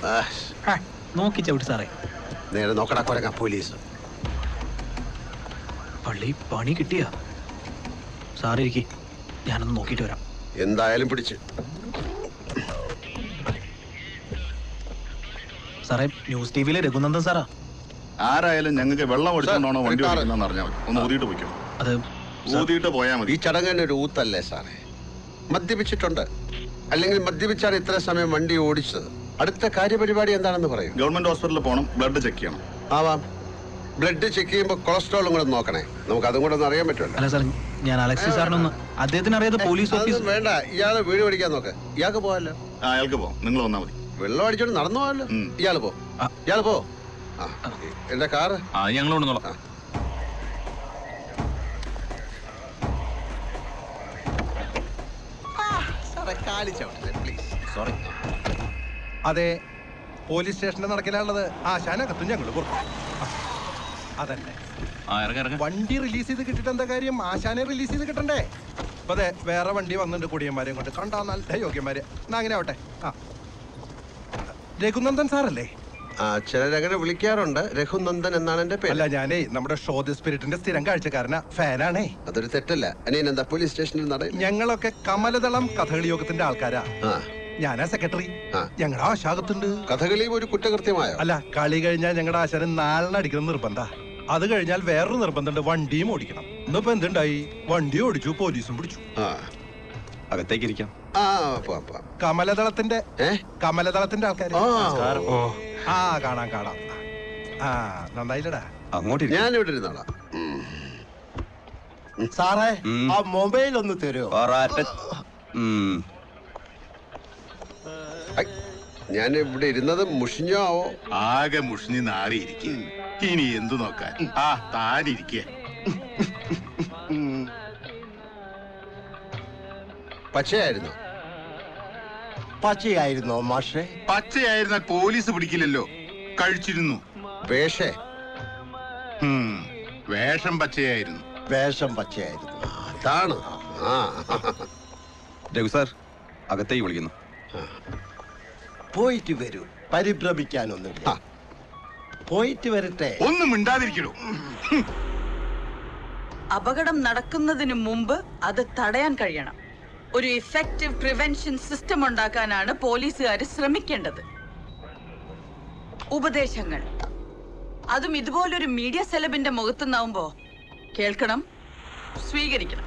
ആ, ഹാ, നോക്കി ചവിട്ടി സാറേ നേരെ നോക്കടാ കൊരങ്ങ പോലീസ് പള്ളി പണി കിട്ടിയ സാറേ ഇരിക്കി ഞാനൊന്ന് നോക്കിയിട്ട് വരാം എന്തായാലും പിടിച്ച് സാറേ ന്യൂസ് ടി വിയിലെ രഘുനന്ദൻ സാറാ ആരായാലും ഞങ്ങൾക്ക് വെള്ളം ഒഴിച്ചോണ്ടാണോ സാർ, വണ്ടി ഒരു കാറ്. ഓടിക്കുന്നതെന്ന് അറിഞ്ഞാൽ മതി ഒന്ന് ഊതിയിട്ട് പോയിക്കോ അത് സാർ, ഊതിയിട്ട് പോയാൽ ഈ മതി ചടങ്ങിന് ഒരു ഊത്തല്ലേ സാറേ മദ്യപിച്ചിട്ടുണ്ട് അല്ലെങ്കിൽ മദ്യപിച്ചാണ് ഇത്ര സമയം വണ്ടി ഓടിച്ചത് അടുത്ത കാര്യപരിപാടി എന്താണെന്ന് പറയൂ ഗവൺമെന്റ് ഹോസ്പിറ്റലിൽ പോകണം ബ്ലഡ് ചെക്ക് ചെയ്യണം ആവാം ബ്ലഡ് ചെക്ക് ചെയ്യുമ്പോൾ കൊളസ്ട്രോളും കൂടെ നോക്കണേ നമുക്ക് അതും കൂടെ ഒന്ന് അറിയാൻ പറ്റുമല്ലോ അല്ല സാർ ഞാൻ അലക്സി സാറിനൊന്ന് അദ്ദേഹത്തിന് അറിയാതെ പോലീസ് ഓഫീസ് അതൊന്നും വേണ്ട ഇയാള് വീട് പഠിക്കാൻ നോക്ക് ഇയാൾക്ക് പോവാല്ലോ ആ അയാൾക്ക് പോകാം നിങ്ങൾ വന്നാൽ മതി വെള്ളം അടിച്ചോണ്ട് നടന്നു പോവാല്ലോ ഉം. ഇയാള് പോ ആ. ഇയാള് പോ ആ എന്റെ കാറ് ആ ഞങ്ങൾ കൊണ്ടുവന്നോളാം സോറി അതെ പോലീസ് സ്റ്റേഷന്റെ നടക്കലാണുള്ളത് ആശാനകത്തും ഞങ്ങള് പുറത്തു ആ, അതന്നെ ആ ഇറങ്ങ ഇറങ്ങ വണ്ടി റിലീസ് ചെയ്ത് കിട്ടിട്ട് എന്താ കാര്യം ആശാനെ റിലീസ് ചെയ്ത് കിട്ടണ്ടേ അപ്പൊ അതെ വേറെ വണ്ടി വന്നിട്ടുണ്ട് കുടിയന്മാരെയും കൊണ്ട് കണ്ടാ നല്ല യോഗ്യന്മാര് എന്നാ അങ്ങനെ ആവട്ടെ ആ രഘുനന്ദൻ സാറല്ലേ ആ ചിലരങ്ങനെ വിളിക്കാറുണ്ട് രഘുനന്ദൻ എന്നാണ് എന്റെ പേര് അല്ല ഞാനേ നമ്മുടെ ഷോ ദി സ്പിരിറ്റിന്റെ സ്ഥിരം കാഴ്ചക്കാരനാ ഫാനാണേ അതൊരു തെറ്റല്ല അനിയൻ എന്താ പോലീസ് സ്റ്റേഷനിൽ നട ഞങ്ങളൊക്കെ കമലദളം കഥകളി യോഗത്തിന്റെ ആൾക്കാരാ ആ ഞാനാ സെക്രട്ടറി ആ. ഞങ്ങളുടെ ആശാകത്തുണ്ട് കഥകളിയും ഒരു കുറ്റകൃത്യമായോ അല്ല കളി കഴിഞ്ഞാൽ ഞങ്ങളുടെ ആശാന് നാലെണ്ണം അടിക്കണം നിർബന്ധ അത് കഴിഞ്ഞാൽ വേറൊരു നിർബന്ധമുണ്ട് വണ്ടിയും ഓടിക്കണം ഇന്നിപ്പോ എന്തുണ്ടായി വണ്ടി ഓടിച്ചു പോലീസും പിടിച്ചു ആ അകത്തേക്ക് ഇരിക്കാം ആ പോവാം പോവാം കമലദളത്തിന്റെ ഏ കമലദളത്തിന്റെ ആൾക്കാര് ആ ആ കാണാം കാണാം ആ നന്നായില്ലടാ അങ്ങോട്ട് ഞാനിവിടെ ഇരുന്നോളാം ഉം. സാറേ ഉം. ആ മൊബൈൽ ഒന്ന് തരുമോ ഐ, ഞാൻ ഇവിടെ ഇരുന്നത് മുഷിഞ്ഞോ ആവോ ആകെ മുഷിഞ്ഞ് നാറിയിരിക്കുക ഇനി എന്തു നോക്കാൻ ആ താനിരിക്കുക പച്ചയായിരുന്നു പച്ചയായിരുന്നോ മാഷേ പച്ചയായിരുന്ന പോലീസ് പിടിക്കില്ലല്ലോ കഴിച്ചിരുന്നു വേഷേ ഉം, വേഷം പച്ചയായിരുന്നു വേഷം പച്ചയായിരുന്നു അതാണ് ആ രഘു സാർ അകത്തേക്ക് വിളിക്കുന്നു പോയിട്ട് വരൂ പരിഭ്രമിക്കാനൊന്നും ആ. പോയിട്ട് വരട്ടെ ഒന്നും മിണ്ടാതിരിക്കണോ അപകടം നടക്കുന്നതിന് മുമ്പ് അത് തടയാൻ കഴിയണം ഒരു ഇഫക്റ്റീവ് പ്രിവെൻഷൻ സിസ്റ്റം ഉണ്ടാക്കാനാണ് പോലീസുകാർ ശ്രമിക്കേണ്ടത് ഉപദേശങ്ങൾ അതും ഇതുപോലൊരു മീഡിയ സെലബിന്റെ മുഖത്തുനിന്നാവുമ്പോ കേൾക്കണം സ്വീകരിക്കണം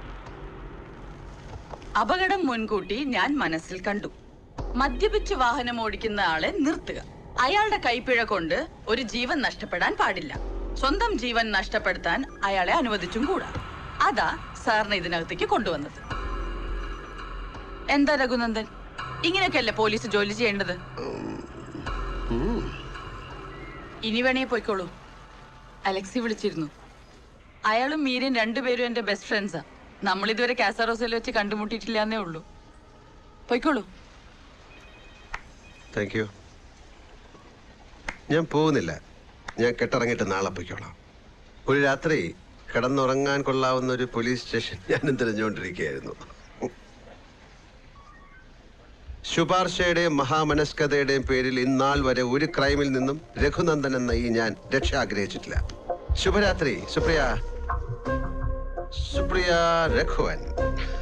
അപകടം മുൻകൂട്ടി ഞാൻ മനസ്സിൽ കണ്ടു മദ്യപിച്ച് വാഹനം ഓടിക്കുന്ന ആളെ നിർത്തുക അയാളുടെ കൈപ്പിഴ കൊണ്ട് ഒരു ജീവൻ നഷ്ടപ്പെടാൻ പാടില്ല സ്വന്തം ജീവൻ നഷ്ടപ്പെടുത്താൻ അയാളെ അനുവദിച്ചും കൂടാ അതാ സാറിനെ ഇതിനകത്തേക്ക് കൊണ്ടുവന്നത് എന്താ രഘുനന്ദൻ ഇങ്ങനെയൊക്കെയല്ലേ പോലീസ് ജോലി ചെയ്യേണ്ടത് ഇനി വേണേ പോയിക്കോളൂ അലക്സി വിളിച്ചിരുന്നു അയാളും മീരയും രണ്ടുപേരും എന്റെ ബെസ്റ്റ് ഫ്രണ്ട്സാ നമ്മൾ ഇതുവരെ കാസറോസിൽ വെച്ച് കണ്ടുമുട്ടിയിട്ടില്ല എന്നേ ഉള്ളൂ പോയിക്കോളൂ താങ്ക് യു ഞാൻ പോകുന്നില്ല ഞാൻ കെട്ടിറങ്ങിയിട്ട് നാളെ പൊയ്ക്കോളാം ഒരു രാത്രി കിടന്നുറങ്ങാൻ കൊള്ളാവുന്ന ഒരു പോലീസ് സ്റ്റേഷൻ ഞാനും തിരഞ്ഞുകൊണ്ടിരിക്കുകയായിരുന്നു ശുപാർശയുടെയും മഹാമനസ്കതയുടെയും പേരിൽ ഇന്നാൾ വരെ ഒരു ക്രൈമിൽ നിന്നും രഘുനന്ദൻ എന്ന ഈ ഞാൻ രക്ഷ ആഗ്രഹിച്ചിട്ടില്ല ശുഭരാത്രി സുപ്രിയ സുപ്രിയ രഘുവൻ